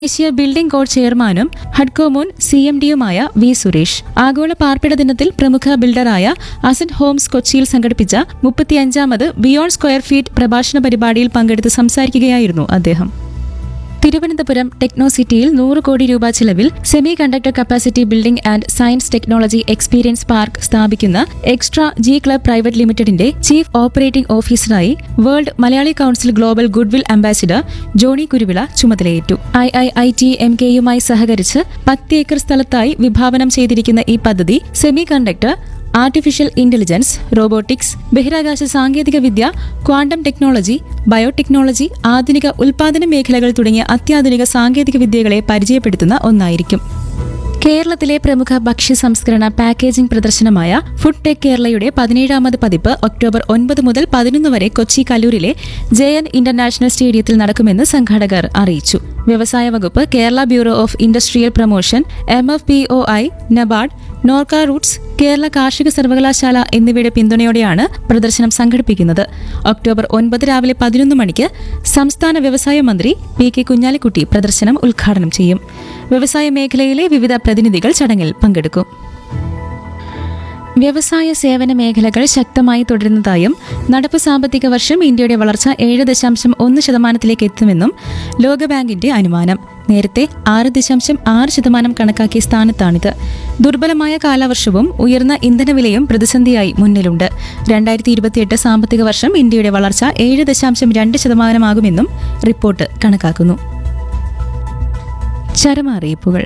ദേശീയ building code ചെയർമാനും ഹഡ്കോ മുൻ സി എം ഡിയുമായ വി സുരേഷ് ആഗോള പാർപ്പിട ദിനത്തിൽ പ്രമുഖ ബിൽഡറായ അസറ്റ് ഹോംസ് കൊച്ചിയിൽ സംഘടിപ്പിച്ച മുപ്പത്തിയഞ്ചാമത് ബിയോണ്ട് സ്ക്വയർ ഫീറ്റ് പ്രഭാഷണ പരിപാടിയിൽ പങ്കെടുത്ത് സംസാരിക്കുകയായിരുന്നു അദ്ദേഹം തിരുവനന്തപുരം ടെക്നോ സിറ്റിയിൽ നൂറ് കോടി രൂപ ചിലവിൽ semiconductor capacity building and science technology experience park സ്ഥാപിക്കുന്ന എക്സ്ട്രാ ജി ക്ലബ് പ്രൈവറ്റ് ലിമിറ്റഡിന്റെ ചീഫ് ഓപ്പറേറ്റിംഗ് ഓഫീസറായി world Malayali council global goodwill ambassador Johny Kuruvila ചുമതലയേറ്റു I I I T M കെയുമായി സഹകരിച്ച് പത്ത് ഏക്കർ സ്ഥലത്തായി വിഭാവനം ചെയ്തിരിക്കുന്ന ഈ പദ്ധതി semiconductor artificial intelligence robotics ബഹിരാകാശ സാങ്കേതിക വിദ്യ ക്വാണ്ടം ടെക്നോളജി ബയോടെക്നോളജി ആധുനിക ഉൽപാദന മേഖലകൾ തുടങ്ങിയ അത്യാധുനിക സാങ്കേതിക വിദ്യകളെ പരിചയപ്പെടുത്തുന്ന ഒന്നായിരിക്കും കേരളത്തിലെ പ്രമുഖ ഭക്ഷ്യ സംസ്കരണ പാക്കേജിംഗ് പ്രദർശനമായ ഫുഡ് ടെക് കേരളയുടെ പതിനേഴാമത് പതിപ്പ് ഒക്ടോബർ ഒൻപത് മുതൽ പതിനൊന്ന് വരെ കൊച്ചി കല്ലൂരിലെ ജെ എൻ ഇന്റർനാഷണൽ സ്റ്റേഡിയത്തിൽ നടക്കുമെന്ന് സംഘാടകർ അറിയിച്ചു വ്യവസായ വകുപ്പ് Kerala bureau of industrial promotion M F P O I NABARD Norka Roots Kerala കാർഷിക സർവകലാശാല എന്നിവയുടെ പിന്തുണയോടെയാണ് പ്രദർശനം സംഘടിപ്പിക്കുന്നത് ഒക്ടോബർ ഒൻപത് രാവിലെ പതിനൊന്ന് മണിക്ക് സംസ്ഥാന വ്യവസായ മന്ത്രി പി കെ കുഞ്ഞാലിക്കുട്ടി പ്രദർശനം ഉദ്ഘാടനം ചെയ്യും വ്യവസായ മേഖലയിലെ വിവിധ പ്രതിനിധികൾ ചടങ്ങിൽ പങ്കെടുക്കും വ്യവസായ സേവന മേഖലകൾ ശക്തമായി തുടരുന്നതായും നടപ്പ് സാമ്പത്തിക വർഷം ഇന്ത്യയുടെ വളർച്ച ഏഴ് ദശാംശം ഒന്ന് ശതമാനത്തിലേക്ക് എത്തുമെന്നും ലോകബാങ്കിന്റെ അനുമാനം നേരത്തെ ആറ് ദശാംശം ആറ് ശതമാനം കണക്കാക്കിയ സ്ഥാനത്താണിത് ദുർബലമായ കാലവർഷവും ഉയർന്ന ഇന്ധനവിലയും പ്രതിസന്ധിയായി മുന്നിലുണ്ട് രണ്ടായിരത്തി ഇരുപത്തിയെട്ട് സാമ്പത്തിക വർഷം ഇന്ത്യയുടെ വളർച്ച ഏഴ് ദശാംശം രണ്ട് ശതമാനമാകുമെന്നും റിപ്പോർട്ട് കണക്കാക്കുന്നു ചരമറിയിപ്പുകൾ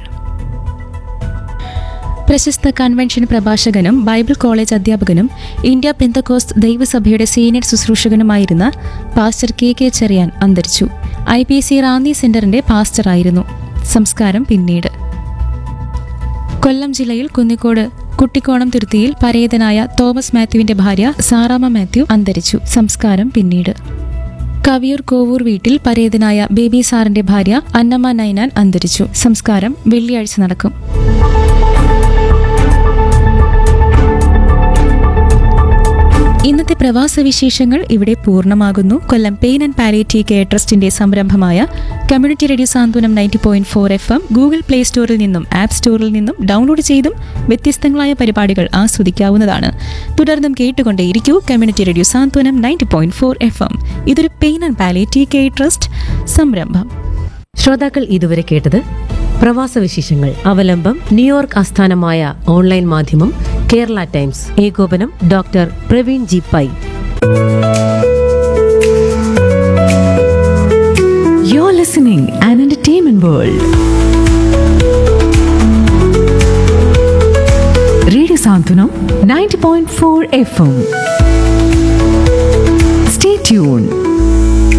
പ്രശസ്ത കൺവെൻഷൻ പ്രഭാഷകനും ബൈബിൾ കോളേജ് അധ്യാപകനും ഇന്ത്യ പെന്തക്കോസ്റ്റ് ദൈവസഭയുടെ സീനിയർ ശുശ്രൂഷകനുമായിരുന്ന പാസ്റ്റർ കെ കെ ചെറിയാൻ അന്തരിച്ചു ഐ പി സി റാന്നി സെന്ററിന്റെ പാസ്റ്ററായിരുന്നു സംസ്കാരം പിന്നീട് കൊല്ലം ജില്ലയിൽ കുന്നിക്കോട് കുട്ടിക്കോണം തിരുത്തിയിൽ പരേതനായ തോമസ് മാത്യുവിന്റെ ഭാര്യ സാറാമ മാത്യു അന്തരിച്ചു സംസ്കാരം പിന്നീട് കവിയൂർ കോവൂർ വീട്ടിൽ പരേതനായ ബേബി സാറിന്റെ ഭാര്യ അന്നമ്മ നൈനാൻ അന്തരിച്ചു സംസ്കാരം വെള്ളിയാഴ്ച നടക്കും ഇന്നത്തെ പ്രവാസ വിശേഷങ്ങൾ ഇവിടെ പൂർണ്ണമാകുന്നു Kollam pain and palliative care ട്രസ്റ്റിന്റെ സംരംഭമായ community radio Santhwanam ninety point four F M Google play സ്റ്റോറിൽ നിന്നും ആപ്പ് സ്റ്റോറിൽ നിന്നും ഡൗൺലോഡ് ചെയ്തും വ്യത്യസ്തങ്ങളായ പരിപാടികൾ ആസ്വദിക്കാവുന്നതാണ് തുടർന്നും കേട്ടുകൊണ്ടേയിരിക്കൂ community radio Santhwanam ninety point four F M ഇതൊരു pain and palliative care trust സംരംഭം ശ്രോതാക്കൾ ഇതുവരെ കേട്ടത് പ്രവാസ വിശേഷങ്ങൾ അവലംബം ന്യൂയോർക്ക് ആസ്ഥാനമായ ഓൺലൈൻ മാധ്യമം കേരള ടൈംസ് ഏകോപനം doctor Praveen G Pai You're listening an entertainment world. Radio Santunam 90.4 FM.